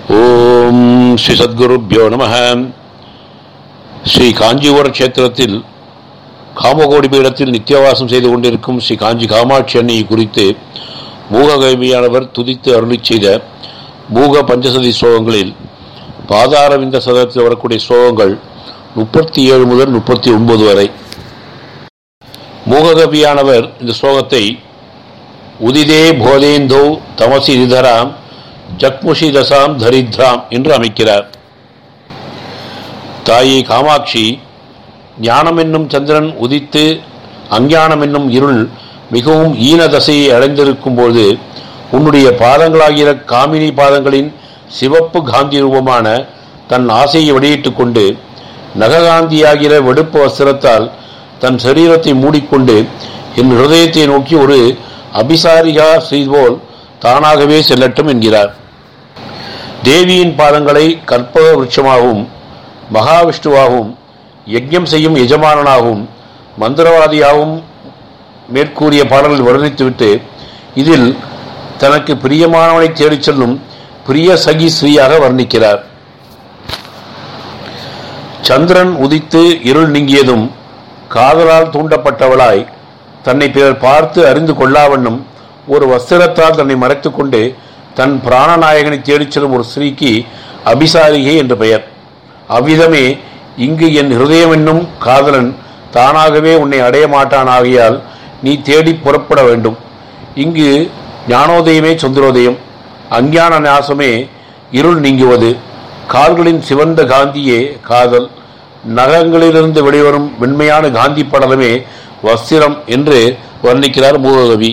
ஓம் ஸ்ரீ சத்குருப்யோ நம ஸ்ரீ காஞ்சிபுர கஷேத்திரத்தில் காமகோடி பீடத்தில் நித்தியவாசம் செய்து கொண்டிருக்கும் ஸ்ரீ காஞ்சி காமாட்சி அன்னையை குறித்து மூககவியானவர் துதித்து அருளி செய்த மூக பஞ்சசதி ஸ்லோகங்களில் பாதாரவிந்த சதத்தில் வரக்கூடிய ஸ்லோகங்கள் முப்பத்தி ஏழு முதல் முப்பத்தி ஒன்பது வரை மூககவியானவர் இந்த ஸ்லோகத்தை உதிதே போதேந்தோ தமசி நிதராம் ஜக்முஷி தசாம் தரித்ராம் என்று அமைக்கிறார் தாயே காமாட்சி ஞானம் என்னும் சந்திரன் உதித்து அஞ்ஞானம் என்னும் இருள் மிகவும் ஈன தசையை அடைந்திருக்கும் போது உன்னுடைய பாதங்களாகிற காமினி பாதங்களின் சிவப்பு காந்தி ரூபமான தன் ஆசையை வெளியிட்டுக் கொண்டு நககாந்தியாகிற வெடுப்பு வஸ்திரத்தால் தன் சரீரத்தை மூடிக்கொண்டு என் ஹிருதயத்தை நோக்கி ஒரு அபிசாரிகா செய்தோல் தானாகவே செல்லட்டும் என்கிறார் தேவியின் பாதங்களை கற்பக விருட்சமாகவும் மகாவிஷ்ணுவாகவும் யஜ்யம் செய்யும் எஜமானனாகவும் மந்திரவாதியாகவும் மேற்கூறிய பாடலில் வர்ணித்துவிட்டு இதில் தனக்கு பிரியமானவனை தேடிச் செல்லும் பிரிய சகி ஸ்ரீயாக வர்ணிக்கிறார் சந்திரன் உதித்து இருள் நீங்கியதும் காதலால் தூண்டப்பட்டவளாய் தன்னை பிறர் பார்த்து அறிந்து கொள்ளாவண்ணும் ஒரு வஸ்திரத்தால் தன்னை மறைத்துக் கொண்டு தன் பிராணநாயகனை தேடிச் செல்லும் ஒரு ஸ்ரீக்கு அபிசாரிகை என்று பெயர் அவ்விதமே இங்கு என் ஹிருதயம் என்னும் காதலன் தானாகவே உன்னை அடைய மாட்டான் ஆகையால் நீ தேடி புறப்பட வேண்டும் இங்கு ஞானோதயமே சந்திரோதயம் அஞ்ஞான நாசமே இருள் நீங்குவது கால்களின் சிவந்த காந்தியே காதல் நகங்களிலிருந்து வெளிவரும் வெண்மையான காந்தி படலமே வஸ்திரம் என்று வர்ணிக்கிறார் மூககவி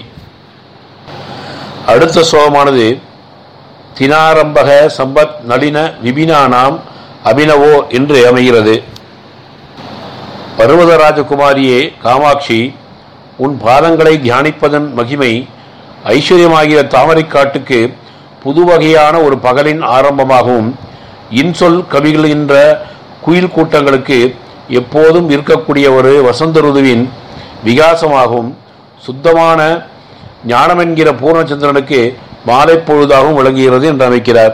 அடுத்த சோகமானது தினாரம்பக சம்பத் நளின விபினானாம் அபினவோ என்று அமைகிறது பர்வத ராஜகுமாரியே காமாட்சி உன் பாதங்களை தியானிப்பதன் மகிமை ஐஸ்வர்யமாகிற தாமரைக்காட்டுக்கு புது வகையான ஒரு பகலின் ஆரம்பமாகவும் இன்சொல் கவிகள் என்ற குயில் கூட்டங்களுக்கு எப்போதும் இருக்கக்கூடிய ஒரு வசந்த ருதுவின் விகாசமாகவும் சுத்தமான ஞானம் என்கிற பூர்ணச்சந்திரனுக்கு மாலை பொழுதாகவும் விளங்குகிறது என்று அமைக்கிறார்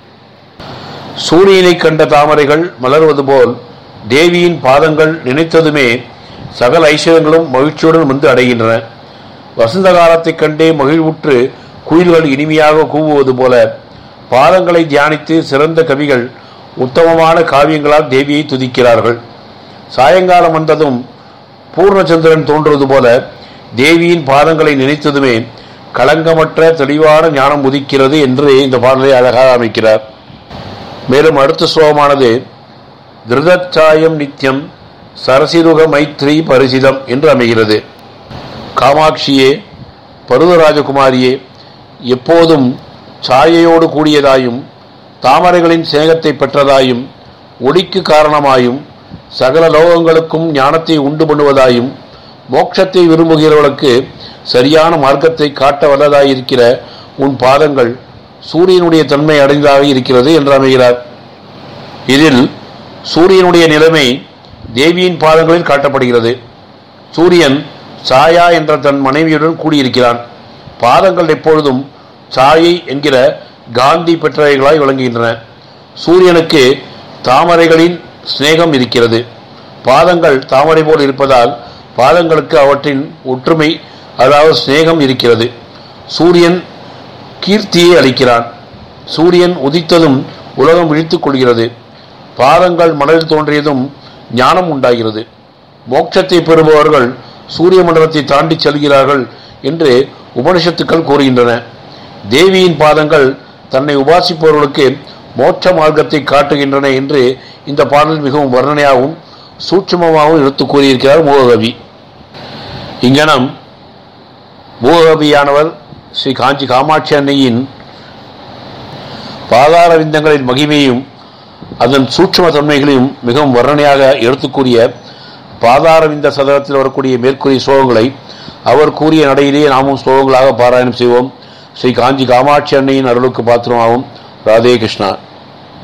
சூரியனை கண்ட தாமரைகள் மலர்வது போல் தேவியின் பாதங்கள் நினைத்ததுமே சகல ஐஸ்வர்யங்களும் மகிழ்ச்சியுடன் வந்து அடைகின்றன வசந்த காலத்தைக் கண்டே மகிழ்வுற்று குயில்கள் இனிமையாக கூவுவது போல பாதங்களை தியானித்து சிறந்த கவிகள் உத்தமமான காவியங்களால் தேவியை துதிக்கிறார்கள் சாயங்காலம் வந்ததும் பூர்ணச்சந்திரன் தோன்றுவது போல தேவியின் பாதங்களை நினைத்ததுமே களங்கமற்ற தெளிவான ஞானம் உதிக்கிறது என்று இந்த பாடலை அழகாக அமைக்கிறார் மேலும் அடுத்த ஸ்லோகமானது திருதச்சாயம் நித்தியம் சரசிருக மைத்ரி பரிசிதம் என்று அமைகிறது காமாட்சியே பருவராஜகுமாரியே எப்போதும் சாயையோடு கூடியதாயும் தாமரைகளின் சேகத்தை பெற்றதாயும் ஒளிக்கு காரணமாயும் சகல லோகங்களுக்கும் ஞானத்தை உண்டு பண்ணுவதாயும் மோட்சத்தை விரும்புகிறவர்களுக்கு சரியான மார்க்கத்தை காட்ட வல்லதாயிருக்கிற உன் பாதங்கள் சூரியனுடைய தன்மை அடைந்ததாக இருக்கிறது என்று அமைகிறார் இதில் சூரியனுடைய நிலைமை தேவியின் பாதங்களில் காட்டப்படுகிறது சூரியன் சாயா என்ற தன் மனைவியுடன் கூடியிருக்கிறான் பாதங்கள் எப்பொழுதும் சாயை என்கிற காந்தி பெற்றவைகளாய் விளங்குகின்றன சூரியனுக்கு தாமரைகளின் சிநேகம் இருக்கிறது பாதங்கள் தாமரை போல் இருப்பதால் பாதங்களுக்கு அவற்றின் ஒற்றுமை அதாவது சிநேகம் இருக்கிறது சூரியன் கீர்த்தியை அளிக்கிறான் சூரியன் உதித்ததும் உலகம் விழித்துக் கொள்கிறது பாதங்கள் மனதில் தோன்றியதும் ஞானம் உண்டாகிறது மோட்சத்தை பெறுபவர்கள் சூரிய மண்டலத்தை தாண்டி செல்கிறார்கள் என்று உபனிஷத்துக்கள் கூறுகின்றன தேவியின் பாதங்கள் தன்னை உபாசிப்பவர்களுக்கு மோட்ச மார்க்கத்தை காட்டுகின்றன என்று இந்த பாடல் மிகவும் வர்ணனையாகவும் சூட்சமமாகவும் எடுத்து கூறியிருக்கிறார் மூககவி இங்கனம் மூககவியானவர் ஸ்ரீ காஞ்சி காமாட்சி அன்னையின் பாதார விந்தங்களின் மகிமையும் அதன் சூட்சம தன்மைகளையும் மிகவும் வர்ணனையாக எடுத்து கூறிய பாதாரவிந்த சதகத்தில் வரக்கூடிய மேற்கூறிய ஸ்லோகங்களை அவர் கூறிய நடையிலேயே நாமும் ஸ்லோகங்களாக பாராயணம் செய்வோம் ஸ்ரீ காஞ்சி காமாட்சி அன்னையின் அருளுக்கு பாத்திரமாகும் ராதே கிருஷ்ணா